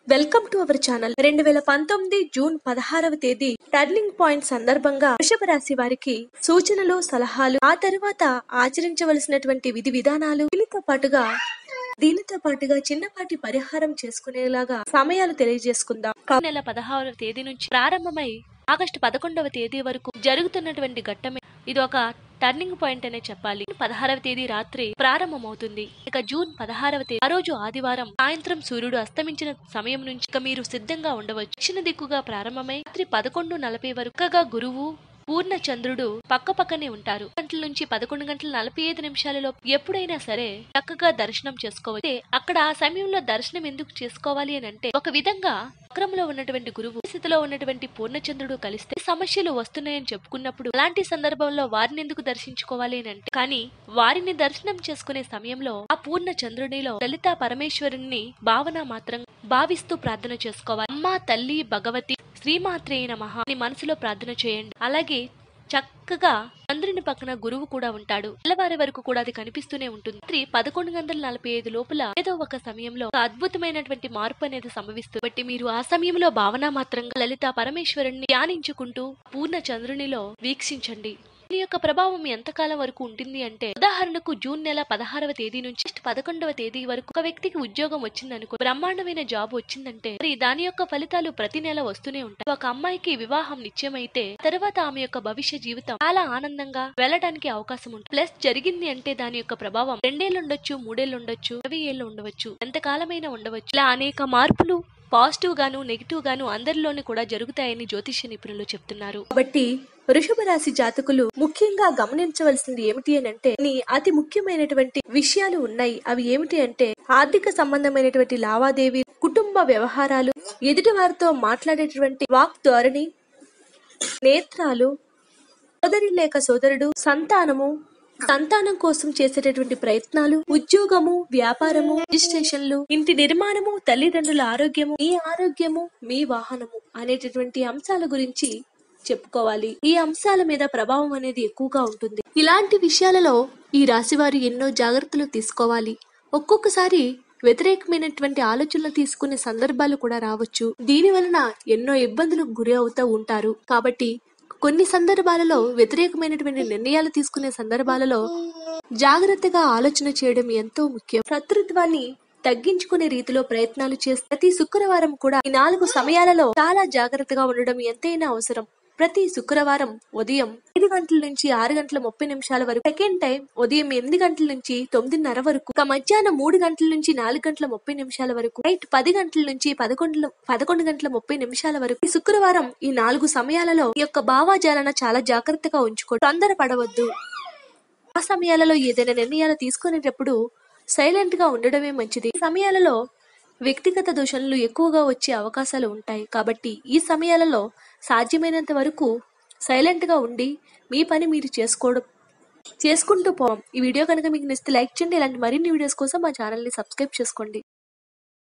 welcome to our channel రెండు వేల పంతొమ్మిది జూన్ పదహారవ తేదీ టర్నింగ్ పాయింట్ సందర్భంగా వృషభ రాశి వారికి సూచనలు సలహాలు ఆ తర్వాత ఆచరించవలసినటువంటి విధి విధానాలు దీనితో పాటుగా దీనితో పాటుగా చిన్నపాటి పరిహారం చేసుకునేలాగా సమయాలు తెలియజేసుకుందాం కా- నెల పదహారవ తేదీ నుంచి ప్రారంభమై ఆగస్టు పదకొండవ తేదీ వరకు జరుగుతున్నటువంటి ఘట్టమే ఇది ఒక టర్నింగ్ పాయింట్ అనే చెప్పాలి పదహారవ తేదీ రాత్రి ప్రారంభమవుతుంది ఇక జూన్ పదహారవ తేదీ ఆ రోజు ఆదివారం సాయంత్రం సూర్యుడు అస్తమించిన సమయం నుంచి ఇక మీరు సిద్ధంగా ఉండవచ్చు దక్షిణ దిక్కుగా ప్రారంభమై రాత్రి పదకొండు నలభై వరకు చక్కగా గురువు పూర్ణ చంద్రుడు పక్క పక్కనే ఉంటారు గంటల నుంచి పదకొండు గంటల నలభై ఐదు నిమిషాలలో ఎప్పుడైనా సరే చక్కగా దర్శనం చేసుకోవచ్చు అయితే అక్కడ ఆ సమయంలో దర్శనం ఎందుకు చేసుకోవాలి అని అంటే ఒక విధంగా వక్రంలో ఉన్నటువంటి గురువు స్థితిలో ఉన్నటువంటి పూర్ణచంద్రుడు కలిస్తే సమస్యలు వస్తున్నాయని చెప్పుకున్నప్పుడు అలాంటి సందర్భంలో వారిని ఎందుకు దర్శించుకోవాలి అని అంటే కానీ వారిని దర్శనం చేసుకునే సమయంలో ఆ పూర్ణ చంద్రునిలో లలిత పరమేశ్వరుని భావన మాత్రం భావిస్తూ ప్రార్థన చేసుకోవాలి అమ్మా తల్లి భగవతి శ్రీమాత్రే నమః అని మనసులో ప్రార్థన చేయండి అలాగే చక్కగా చంద్రుని పక్కన గురువు కూడా ఉంటాడు తెల్లవారి వరకు కూడా అది కనిపిస్తూనే ఉంటుంది రాత్రి పదకొండు గంటల నలభై ఐదు లోపల ఏదో ఒక సమయంలో ఒక అద్భుతమైనటువంటి మార్పు అనేది సంభవిస్తుంది కాబట్టి మీరు ఆ సమయంలో భావన మాత్రంగా లలిత పరమేశ్వరుణ్ణి ధ్యానించుకుంటూ పూర్ణ చంద్రునిలో వీక్షించండి దీని యొక్క ప్రభావం ఎంతకాలం వరకు ఉంటుంది అంటే ఉదాహరణకు జూన్ నెల పదహారవ తేదీ నుంచి పదకొండవ తేదీ వరకు ఒక వ్యక్తికి ఉద్యోగం వచ్చిందనుకో బ్రహ్మాండమైన జాబ్ వచ్చిందంటే మరి దాని యొక్క ఫలితాలు ప్రతి నెల వస్తూనే ఉంటాయి ఒక అమ్మాయికి వివాహం నిశ్చయమైతే తర్వాత ఆమె యొక్క భవిష్య జీవితం చాలా ఆనందంగా వెళ్ళడానికి అవకాశం ఉంటుంది ప్లస్ జరిగింది అంటే దాని యొక్క ప్రభావం రెండేళ్ళు ఉండొచ్చు మూడేళ్ళు ఉండొచ్చు ఇరవై ఏళ్ళు ఉండవచ్చు ఎంతకాలమైనా ఉండవచ్చు ఇలా అనేక మార్పులు పాజిటివ్ గాను నెగిటివ్ గాను అందరిలోని కూడా జరుగుతాయని జ్యోతిష్య నిపుణులు చెప్తున్నారు కాబట్టి వృషభ రాశి జాతకులు ముఖ్యంగా గమనించవలసింది ఏమిటి అని అంటే నీ అతి ముఖ్యమైనటువంటి విషయాలు ఉన్నాయి అవి ఏమిటి అంటే ఆర్థిక సంబంధమైనటువంటి లావాదేవీ కుటుంబ వ్యవహారాలు ఎదుటి వారితో మాట్లాడేటువంటి వాక్ ధోరణి నేత్రాలు సోదరి లేక సోదరుడు సంతానము సంతానం కోసం చేసేటటువంటి ప్రయత్నాలు ఉద్యోగము వ్యాపారము రిజిస్ట్రేషన్లు ఇంటి నిర్మాణము తల్లిదండ్రుల ఆరోగ్యము మీ ఆరోగ్యము మీ వాహనము అనేటటువంటి అంశాల గురించి చెప్పుకోవాలి ఈ అంశాల మీద ప్రభావం అనేది ఎక్కువగా ఉంటుంది ఇలాంటి విషయాలలో ఈ రాశివారు ఎన్నో జాగ్రత్తలు తీసుకోవాలి ఒక్కొక్కసారి వ్యతిరేకమైనటువంటి ఆలోచనలు తీసుకునే సందర్భాలు కూడా రావచ్చు దీని వలన ఎన్నో ఇబ్బందులకు గురి అవుతూ ఉంటారు కాబట్టి కొన్ని సందర్భాలలో వ్యతిరేకమైనటువంటి నిర్ణయాలు తీసుకునే సందర్భాలలో జాగ్రత్తగా ఆలోచన చేయడం ఎంతో ముఖ్యం శత్రుత్వాన్ని తగ్గించుకునే రీతిలో ప్రయత్నాలు చేస్తే ప్రతి శుక్రవారం కూడా ఈ నాలుగు సమయాలలో చాలా జాగ్రత్తగా ఉండడం ఎంతైనా అవసరం ప్రతి శుక్రవారం ఉదయం ఐదు గంటల నుంచి ఆరు గంటల ముప్పై నిమిషాల వరకు సెకండ్ టైం ఉదయం ఎనిమిది గంటల నుంచి తొమ్మిదిన్నర వరకు ఇక మధ్యాహ్నం మూడు గంటల నుంచి నాలుగు గంటల ముప్పై నిమిషాల వరకు నైట్ పది గంటల నుంచి పదకొండు పదకొండు గంటల ముప్పై నిమిషాల వరకు ఈ శుక్రవారం ఈ నాలుగు సమయాలలో ఈ యొక్క భావాజాలన చాలా జాగ్రత్తగా ఉంచుకో తొందరపడవద్దు ఆ సమయాలలో ఏదైనా నిర్ణయాలు తీసుకునేటప్పుడు సైలెంట్ గా ఉండడమే మంచిది ఈ సమయాలలో వ్యక్తిగత దూషణలు ఎక్కువగా వచ్చే అవకాశాలు ఉంటాయి కాబట్టి ఈ సమయాలలో సాధ్యమైనంత వరకు సైలెంట్ గా ఉండి మీ పని మీరు చేసుకోవడం చేసుకుంటూ పోవం ఈ వీడియో కనుక మీకు నచ్చితే లైక్ చేయండి ఇలాంటి మరిన్ని వీడియోస్ కోసం మా ఛానల్ ని సబ్స్క్రైబ్ చేసుకోండి